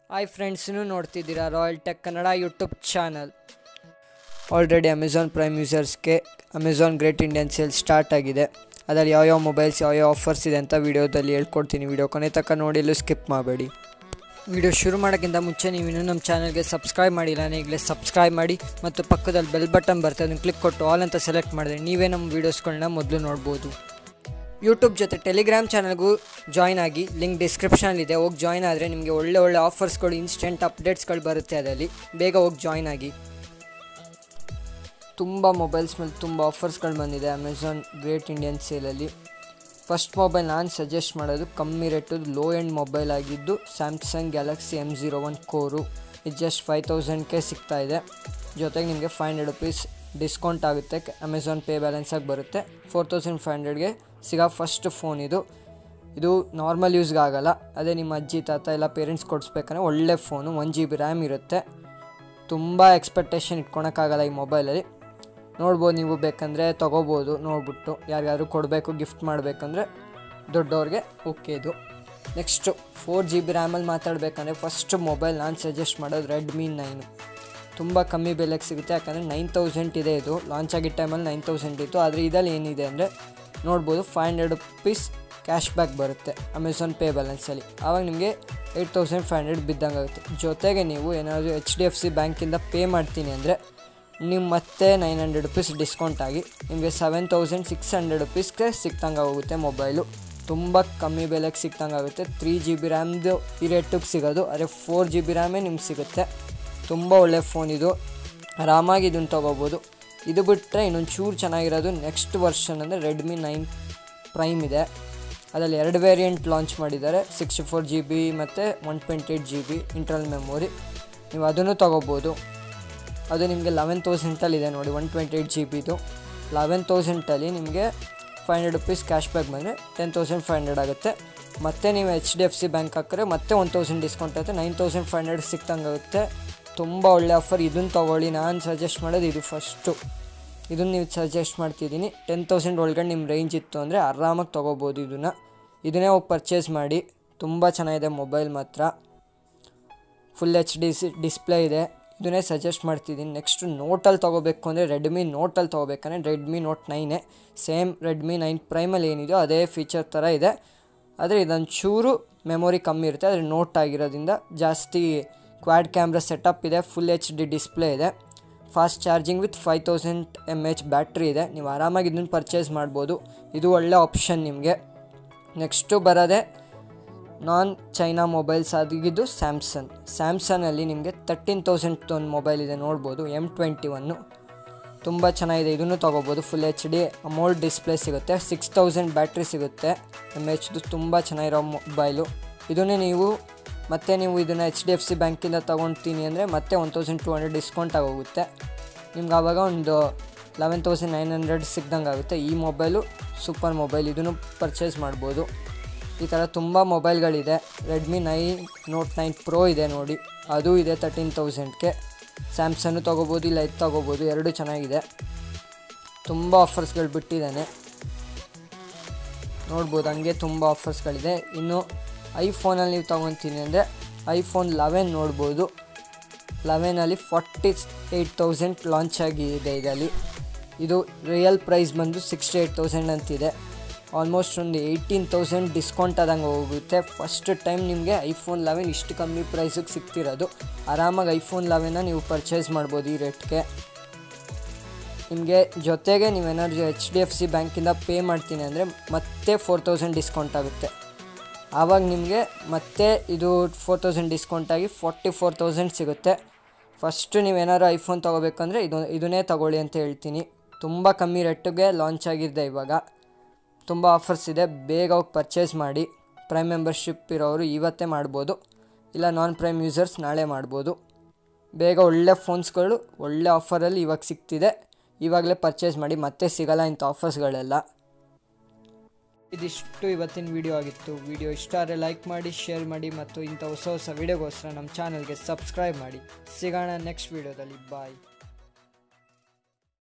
hi ಫ್ರೆಂಡ್ಸ್ನು ನೋಡ್ತಿದ್ದೀರಾ royal tech Kannada YouTube channel already Amazon prime ಯೂಸರ್ಸ್ಗೆ Amazon great Indian sale start ಆಗಿದೆ ಅದರಲ್ಲಿ ಯಾವ್ಯಾವ ಮೊಬೈಲ್ಸ್ ಯಾವ್ಯಾವ ಆಫರ್ಸ್ ಇದೆ ಅಂತ ವೀಡಿಯೋದಲ್ಲಿ ಹೇಳ್ಕೊಡ್ತೀನಿ ವೀಡಿಯೋ ಕೊನೆ ತನಕ ನೋಡಿಲ್ಲೂ ಸ್ಕಿಪ್ ಮಾಡಬೇಡಿ ವಿಡಿಯೋ ಶುರು ಮಾಡೋಕ್ಕಿಂತ ಮುಂಚೆ ನೀವು ಇನ್ನೂ ನಮ್ಮ ಚಾನಲ್ಗೆ ಸಬ್ಸ್ಕ್ರೈಬ್ ಮಾಡಿಲ್ಲ ಈಗಲೇ ಸಬ್ಸ್ಕ್ರೈಬ್ ಮಾಡಿ ಮತ್ತು ಪಕ್ಕದಲ್ಲಿ ಬೆಲ್ ಬಟನ್ ಬರ್ತದೆ ಅದನ್ನು ಕ್ಲಿಕ್ ಕೊಟ್ಟು ಆಲ್ ಅಂತ ಸೆಲೆಕ್ಟ್ ಮಾಡಿದ್ರೆ ನೀವೇ ನಮ್ಮ ವೀಡಿಯೋಸ್ಗಳನ್ನ ಮೊದಲು ನೋಡ್ಬೋದು ಯೂಟ್ಯೂಬ್ ಜೊತೆ ಟೆಲಿಗ್ರಾಮ್ ಚಾನಲ್ಗೂ ಜಾಯ್ನ್ ಆಗಿ ಲಿಂಕ್ ಡಿಸ್ಕ್ರಿಪ್ಷನಲ್ಲಿದೆ ಹೋಗಿ ಜಾಯ್ನ್ ಆದರೆ ನಿಮಗೆ ಒಳ್ಳೆ ಒಳ್ಳೆ ಆಫರ್ಸ್ಗಳು ಇನ್ಸ್ಟೆಂಟ್ ಅಪ್ಡೇಟ್ಸ್ಗಳು ಬರುತ್ತೆ ಅದರಲ್ಲಿ ಬೇಗ ಹೋಗಿ ಜಾಯ್ನ್ ಆಗಿ ತುಂಬ ಮೊಬೈಲ್ಸ್ ಮೇಲೆ ತುಂಬ ಆಫರ್ಸ್ಗಳು ಬಂದಿದೆ ಅಮೆಝಾನ್ ಗ್ರೇಟ್ ಇಂಡಿಯನ್ ಸೇಲಲ್ಲಿ ಫಸ್ಟ್ ಮೊಬೈಲ್ ನಾನು ಸಜೆಸ್ಟ್ ಮಾಡೋದು ಕಮ್ಮಿ ರೇಟದು ಲೋ ಎಂಡ್ ಮೊಬೈಲ್ ಆಗಿದ್ದು Samsung Galaxy M zero one core ಇದು ಜಸ್ಟ್ ಫೈವ್ ತೌಸಂಡ್ಗೆ ಸಿಗ್ತಾ ಇದೆ ಜೊತೆಗೆ ನಿಮಗೆ ಫೈವ್ ಹಂಡ್ರೆಡ್ ರುಪೀಸ್ ಡಿಸ್ಕೌಂಟ್ ಆಗುತ್ತೆ ಅಮೆಝಾನ್ ಪೇ ಬ್ಯಾಲೆನ್ಸಾಗಿ ಬರುತ್ತೆ ಫೋರ್ ತೌಸಂಡ್ ಫೈವ್ ಹಂಡ್ರೆಡ್ಗೆ ಸಿಗೋ ಫಸ್ಟ್ ಫೋನ್ ಇದು ಇದು ನಾರ್ಮಲ್ ಯೂಸ್ಗೆ ಆಗಲ್ಲ ಅದೇ ನಿಮ್ಮ ಅಜ್ಜಿ ತಾತ ಎಲ್ಲ ಪೇರೆಂಟ್ಸ್ ಕೊಡಿಸ್ಬೇಕಂದ್ರೆ ಒಳ್ಳೆ phone one G B RAM ಇರುತ್ತೆ ತುಂಬ ಎಕ್ಸ್ಪೆಕ್ಟೇಷನ್ ಇಟ್ಕೊಳಕ್ಕಾಗಲ್ಲ ಈ ಮೊಬೈಲಲ್ಲಿ ನೋಡ್ಬೋದು ನೀವು ಬೇಕಂದರೆ ತೊಗೋಬೋದು ನೋಡ್ಬಿಟ್ಟು ಯಾರಿಗಾದ್ರೂ ಕೊಡಬೇಕು ಗಿಫ್ಟ್ ಮಾಡಬೇಕಂದ್ರೆ ದೊಡ್ಡವ್ರಿಗೆ ಓಕೆ ಇದು ನೆಕ್ಸ್ಟು ಫೋರ್ ಜಿ ಬಿ ರ್ಯಾಮಲ್ಲಿ ಮಾತಾಡಬೇಕಂದ್ರೆ ಫಸ್ಟ್ ಮೊಬೈಲ್ ನಾನು ಸಜೆಸ್ಟ್ ಮಾಡೋದು ರೆಡ್ಮಿ ನೈನು ತುಂಬ ಕಮ್ಮಿ ಬೆಲೆಗೆ ಸಿಗುತ್ತೆ ಯಾಕಂದರೆ ನೈನ್ ತೌಸಂಡ್ ಇದೆ ಇದು ಲಾಂಚ್ ಆಗಿದ್ದ ಟೈಮಲ್ಲಿ ನೈನ್ ತೌಸಂಡ್ ಇತ್ತು ಆದರೆ ಇದರಲ್ಲಿ ಏನಿದೆ ಅಂದರೆ ನೋಡ್ಬೋದು five hundred rupees cash back ಬರುತ್ತೆ ಅಮೆಝಾನ್ ಪೇ ಬ್ಯಾಲೆನ್ಸಲ್ಲಿ ಆವಾಗ ನಿಮಗೆ ಏಯ್ಟ್ ತೌಸಂಡ್ ಫೈವ್ ಹಂಡ್ರೆಡ್ ಬಿದ್ದಂಗೆ ಆಗುತ್ತೆ ಜೊತೆಗೆ ನೀವು ಏನಾದರೂ ಎಚ್ ಡಿ ಎಫ್ ಸಿ ಬ್ಯಾಂಕಿಂದ ಪೇ ಮಾಡ್ತೀನಿ ಅಂದರೆ ನೀವು ಮತ್ತೆ ನೈನ್ ಹಂಡ್ರೆಡ್ ರುಪೀಸ್ ಡಿಸ್ಕೌಂಟ್ ಆಗಿ ನಿಮಗೆ ಸೆವೆನ್ ತೌಸಂಡ್ ಸಿಕ್ಸ್ ಹಂಡ್ರೆಡ್ ರುಪೀಸ್ಗೆ ಸಿಕ್ತಂಗೆ ಹೋಗುತ್ತೆ ಮೊಬೈಲು ತುಂಬ ಕಮ್ಮಿ ಬೆಲೆಗೆ ಸಿಕ್ತಂಗೆ ಆಗುತ್ತೆ ತ್ರೀ ಜಿ ಬಿ ರ್ಯಾಮ್ದು ಈ ರೇಟಿಗೆ ಸಿಗೋದು ಆದರೆ ಫೋರ್ ಜಿ ಬಿ ರ್ಯಾಮೇ ನಿಮ್ಗೆ ಸಿಗುತ್ತೆ ತುಂಬ ಒಳ್ಳೆ ಫೋನ್ ಇದು ಆರಾಮಾಗಿ ಇದನ್ನು ತೊಗೋಬೋದು ಇದು ಬಿಟ್ಟರೆ ಇನ್ನೊಂದು ಚೂರು ಚೆನ್ನಾಗಿರೋದು ನೆಕ್ಸ್ಟ್ ವರ್ಷನ್ ಅಂದರೆ ರೆಡ್ಮಿ ನೈನ್ ಪ್ರೈಮ್ ಇದೆ ಅದರಲ್ಲಿ ಎರಡು ವೇರಿಯಂಟ್ ಲಾಂಚ್ ಮಾಡಿದ್ದಾರೆ ಸಿಕ್ಸ್ಟಿ ಫೋರ್ ಜಿ ಬಿ ಮತ್ತು one twenty eight G B internal memory ನೀವು ಅದನ್ನು ತೊಗೋಬೋದು ಅದು ನಿಮಗೆ ಲೆವೆನ್ ತೌಸಂಡಲ್ಲಿದೆ ನೋಡಿ ಒನ್ ಟ್ವೆಂಟಿ ಏಯ್ಟ್ ಜಿ ಬಿದು ಲೆವೆನ್ ತೌಸಂಡಲ್ಲಿ ನಿಮಗೆ five hundred rupees cash back ಬಂದರೆ ಟೆನ್ ತೌಸಂಡ್ ಫೈವ್ ಹಂಡ್ರೆಡ್ ಆಗುತ್ತೆ ಮತ್ತು ನೀವು H D F C bank ಹಾಕಿದ್ರೆ ಮತ್ತೆ ಒನ್ ತೌಸಂಡ್ ಡಿಸ್ಕೌಂಟ್ ಆಗುತ್ತೆ ನೈನ್ ತೌಸಂಡ್ ಫೈವ್ ಹಂಡ್ರೆಡ್ ಸಿಕ್ತಂಗೆ ಆಗುತ್ತೆ ತುಂಬ ಒಳ್ಳೆ ಆಫರ್ ಇದನ್ನು ತೊಗೊಳ್ಳಿ ನಾನು ಸಜೆಸ್ಟ್ ಮಾಡೋದು ಇದು ಫಸ್ಟು ಇದನ್ನು ನೀವು ಸಜೆಸ್ಟ್ ಮಾಡ್ತಿದ್ದೀನಿ ಟೆನ್ ತೌಸಂಡ್ ಒಳಗಡೆ ನಿಮ್ಮ ರೇಂಜ್ ಇತ್ತು ಅಂದರೆ ಆರಾಮಾಗಿ ತೊಗೋಬೋದು ಇದನ್ನು ಇದನ್ನೇ ಹೋಗಿ ಪರ್ಚೇಸ್ ಮಾಡಿ ತುಂಬ ಚೆನ್ನಾಗಿದೆ ಮೊಬೈಲ್ ಮಾತ್ರ full H D C display ಇದೆ ಇದನ್ನೇ ಸಜೆಸ್ಟ್ ಮಾಡ್ತಿದ್ದೀನಿ ನೆಕ್ಸ್ಟು ನೋಟಲ್ಲಿ ತೊಗೋಬೇಕು ಅಂದರೆ ರೆಡ್ಮಿ ನೋಟಲ್ಲಿ ತೊಗೋಬೇಕಂದ್ರೆ ರೆಡ್ಮಿ ನೋಟ್ ನೈನೇ ಸೇಮ್ ರೆಡ್ಮಿ ನೈನ್ ಪ್ರೈಮಲ್ಲಿ ಏನಿದೆಯೋ ಅದೇ ಫೀಚರ್ ಥರ ಇದೆ ಆದರೆ ಇದೊಂದು ಚೂರು ಮೆಮೊರಿ ಕಮ್ಮಿ ಇರುತ್ತೆ ಆದರೆ ನೋಟ್ ಆಗಿರೋದ್ರಿಂದ ಜಾಸ್ತಿ ಕ್ವಾಡ್ ಕ್ಯಾಮ್ರಾ ಸೆಟಪ್ ಇದೆ ಫುಲ್ ಎಚ್ ಡಿ ಡಿಸ್ಪ್ಲೇ ಇದೆ fast charging with five thousand M H battery ಇದೆ ನೀವು ಆರಾಮಾಗಿ ಇದನ್ನು ಪರ್ಚೇಸ್ ಮಾಡ್ಬೋದು ಇದು ಒಳ್ಳೆ ಆಪ್ಷನ್ ನಿಮಗೆ ನೆಕ್ಸ್ಟು ಬರೋದೇ ನಾನ್ ಚೈನಾ ಮೊಬೈಲ್ಸ್ ಆಗಿದ್ದು ಸ್ಯಾಮ್ಸಂಗ್ ಸ್ಯಾಮ್ಸಂಗಲ್ಲಿ ನಿಮಗೆ ತರ್ಟೀನ್ ತೌಸಂಡ್ ಒಂದು ಮೊಬೈಲ್ ಇದೆ ನೋಡ್ಬೋದು ಎಮ್ ಟ್ವೆಂಟಿ ಒನ್ನು ತುಂಬ ಚೆನ್ನಾಗಿದೆ ಇದನ್ನು ತೊಗೋಬೋದು full H D AMOLED display ಸಿಗುತ್ತೆ ಸಿಕ್ಸ್ ತೌಸಂಡ್ ಬ್ಯಾಟ್ರಿ ಸಿಗುತ್ತೆ ಎಮ್ ಎಚ್ದು ತುಂಬ ಚೆನ್ನಾಗಿರೋ ಮೊಬೈಲು ಇದನ್ನೇ ನೀವು ಮತ್ತೆ ನೀವು ಇದನ್ನು ಎಚ್ ಡಿ ಎಫ್ ಸಿ ಬ್ಯಾಂಕಿಂದ ತೊಗೊಳ್ತೀನಿ ಅಂದರೆ ಮತ್ತೆ one thousand two hundred discount ಆಗೋಗುತ್ತೆ ನಿಮ್ಗೆ ಆವಾಗ ಒಂದು ಲೆವೆನ್ ತೌಸಂಡ್ ನೈನ್ ಹಂಡ್ರೆಡ್ ಸಿಗ್ದಂಗೆ ಆಗುತ್ತೆ ಈ ಮೊಬೈಲು ಸೂಪರ್ ಮೊಬೈಲ್ ಇದನ್ನು ಪರ್ಚೇಸ್ ಮಾಡ್ಬೋದು ಈ ಥರ ತುಂಬ ಮೊಬೈಲ್ಗಳಿದೆ Redmi nine note nine pro ಇದೆ ನೋಡಿ ಅದು ಇದೆ ತರ್ಟೀನ್ ತೌಸಂಡ್ಗೆ ಸ್ಯಾಮ್ಸಂಗು ತೊಗೋಬೋದು ಇಲ್ಲ ಇದು ತೊಗೋಬೋದು ಎರಡೂ ಚೆನ್ನಾಗಿದೆ ತುಂಬ ಆಫರ್ಸ್ಗಳು ಬಿಟ್ಟಿದ್ದಾನೆ ನೋಡ್ಬೋದು ಹಂಗೆ ತುಂಬ ಆಫರ್ಸ್ಗಳಿದೆ ಇನ್ನು ಐಫೋನಲ್ಲಿ ನೀವು ತೊಗೊತೀನಿ ಅಂದರೆ ಐಫೋನ್ ಲೆವೆನ್ ನೋಡ್ಬೋದು ಲೆವೆನಲ್ಲಿ ಫಾರ್ಟಿ ಏಯ್ಟ್ ತೌಸಂಡ್ ಲಾಂಚ್ ಆಗಿದೆ ಇದರಲ್ಲಿ ಇದು ರಿಯಲ್ ಪ್ರೈಸ್ ಬಂದು ಸಿಕ್ಸ್ಟಿ ಏಯ್ಟ್ ತೌಸಂಡ್ ಅಂತಿದೆ ಆಲ್ಮೋಸ್ಟ್ ಒಂದು ಏಯ್ಟೀನ್ ತೌಸಂಡ್ ಡಿಸ್ಕೌಂಟ್ ಆದಂಗೆ ಹೋಗುತ್ತೆ ಫಸ್ಟ್ ಟೈಮ್ ನಿಮಗೆ ಐಫೋನ್ ಲೆವೆನ್ ಇಷ್ಟು ಕಮ್ಮಿ ಪ್ರೈಸಿಗೆ ಸಿಗ್ತಿರೋದು ಆರಾಮಾಗಿ ಐಫೋನ್ ಲೆವೆನ್ನ ನೀವು ಪರ್ಚೇಸ್ ಮಾಡ್ಬೋದು ಈ ರೇಟ್ಗೆ ನಿಮಗೆ ಜೊತೆಗೆ ನೀವೇನಾದ್ರು ಎಚ್ ಡಿ ಎಫ್ ಸಿ ಬ್ಯಾಂಕಿಂದ ಪೇ ಮಾಡ್ತೀನಿ ಅಂದರೆ ಮತ್ತೆ ಫೋರ್ ತೌಸಂಡ್ ಡಿಸ್ಕೌಂಟ್ ಆಗುತ್ತೆ ಆವಾಗ ನಿಮಗೆ ಮತ್ತೆ ಇದು ಫೋರ್ ತೌಸಂಡ್ ಡಿಸ್ಕೌಂಟ್ ಆಗಿ ಫಾರ್ಟಿ ಫೋರ್ ತೌಸಂಡ್ ಸಿಗುತ್ತೆ ಫಸ್ಟು ನೀವೇನಾದ್ರು ಐಫೋನ್ ತೊಗೋಬೇಕಂದ್ರೆ ಇದು ಇದನ್ನೇ ತೊಗೊಳ್ಳಿ ಅಂತ ಹೇಳ್ತೀನಿ ತುಂಬ ಕಮ್ಮಿ ರೇಟಿಗೆ ಲಾಂಚ್ ಆಗಿದೆ ಇವಾಗ ತುಂಬ ಆಫರ್ಸ್ ಇದೆ ಬೇಗ ಹೋಗಿ ಪರ್ಚೇಸ್ ಮಾಡಿ ಪ್ರೈಮ್ ಮೆಂಬರ್ಶಿಪ್ ಇರೋರು ಇವತ್ತೇ ಮಾಡ್ಬೋದು ಇಲ್ಲ ನಾನ್ ಪ್ರೈಮ್ ಯೂಸರ್ಸ್ ನಾಳೆ ಮಾಡ್ಬೋದು ಬೇಗ ಒಳ್ಳೆ ಫೋನ್ಸ್ಗಳು ಒಳ್ಳೆ ಆಫರಲ್ಲಿ ಇವಾಗ ಸಿಗ್ತಿದೆ ಇವಾಗಲೇ ಪರ್ಚೇಸ್ ಮಾಡಿ ಮತ್ತೆ ಸಿಗಲ್ಲ ಇಂಥ ಆಫರ್ಸ್ಗಳೆಲ್ಲ ಇದಿಷ್ಟು ಇವತ್ತಿನ ವಿಡಿಯೋ ಆಗಿತ್ತು ವಿಡಿಯೋ ಇಷ್ಟ ಆದರೆ ಲೈಕ್ ಮಾಡಿ ಶೇರ್ ಮಾಡಿ ಮತ್ತು ಇಂಥ ಹೊಸ ಹೊಸ ವಿಡಿಯೋಗೋಸ್ಕರ ನಮ್ಮ ಚಾನಲ್ಗೆ ಸಬ್ಸ್ಕ್ರೈಬ್ ಮಾಡಿ ಸಿಗೋಣ ನೆಕ್ಸ್ಟ್ ವಿಡಿಯೋದಲ್ಲಿ ಬಾಯ್